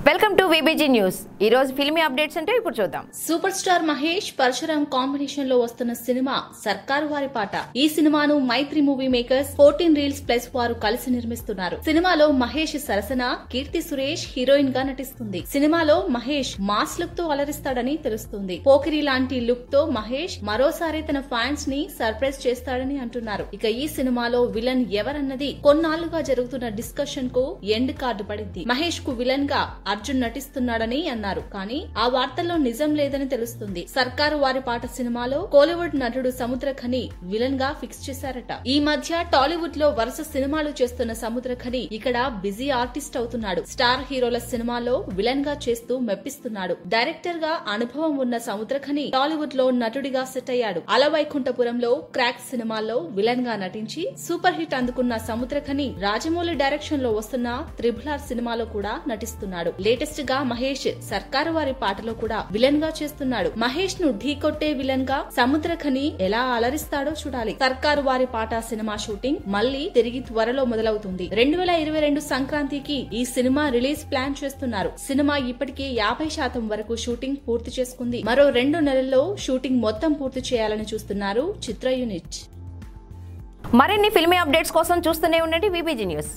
welcome to VBG news ఈ రోజు filmy updates అంటే ఇప్పుడు చూద్దాం super star Mahesh Parasuram combination లో వస్తున్న సినిమా సర్కారు వారి పాట ఈ సినిమాను Mythri movie makers fourteen reels plus వారు కలిసి నిర్మిస్తున్నారు సినిమాలో మహేష్ సరసన కీర్తి సురేష్ హీరోయిన్ గా నటిస్తుంది సినిమాలో మహేష్ మాస్ లుక్ తో అలరిస్తాడని తెలుస్తుంది పోకిరి లాంటి లుక్ తో మహేష్ మరోసారి తన ఫ్యాన్స్ ని సర్ప్రైజ్ చేస్తాడని అంటున్నారు ఇక ఈ సినిమాలో విలన్ ఎవరన్నది కొన్నాళ్లుగా జరుగుతున్న డిస్కషన్ కు ఎండ్ కార్డు పడింది మహేష్ కు విలన్ గా అర్జున్ నటిస్తున్నాడని అన్నారు కానీ ఆ వార్తల్లో నిజం లేదని తెలుస్తుంది సర్కారు వారి పాట సినిమాలో కోలీవుడ్ నటుడు సముద్రఖని విలన్ గా ఫిక్స్ చేశారట ఈ మధ్య టాలీవుడ్ లో వరుస సినిమాలు చేస్తున్న సముద్రఖని ఇక్కడ బిజీ ఆర్టిస్ట్ అవుతున్నాడు స్టార్ హీరోల సినిమాలో విలన్ గా చేస్తూ మెప్పిస్తున్నాడు డైరెక్టర్ గా అనుభవం ఉన్న సముద్రఖని టాలీవుడ్ లో నటుడిగా సెట్ అయ్యాడు అలవైకుంఠపురంలో క్రాక్ సినిమాల్లో విలన్ గా నటించి సూపర్ హిట్ అందుకున్న సముద్రఖని రాజమౌళి డైరెక్షన్ లో వస్తున్న త్రిబుల్ ఆర్ సినిమాలో కూడా నటిస్తున్నాడు లేటెస్ట్ గా మహేష్ సర్కారు వారి పాటలో కూడా విలన్ గా చేస్తున్నాడు మహేష్ ను ఢీకొట్టే విలన్ గా సముద్రఖని ఎలా అలరిస్తాడో చూడాలి సర్కారు వారి పాట సినిమా షూటింగ్ మళ్ళీ తిరిగి త్వరలో మొదలవుతుంది రెండు వేల ఇరవై రెండు సంక్రాంతికి ఈ సినిమా రిలీజ్ ప్లాన్ చేస్తున్నారు సినిమా ఇప్పటికే యాభై శాతం వరకు షూటింగ్ పూర్తి చేసుకుంది మరో రెండు నెలల్లో షూటింగ్ మొత్తం పూర్తి చేయాలని చూస్తున్నారు చిత్ర యూనిట్ మరిన్ని ఫిల్మీ అప్డేట్స్ కోసం చూస్తూనే ఉండండి విబిజీ న్యూస్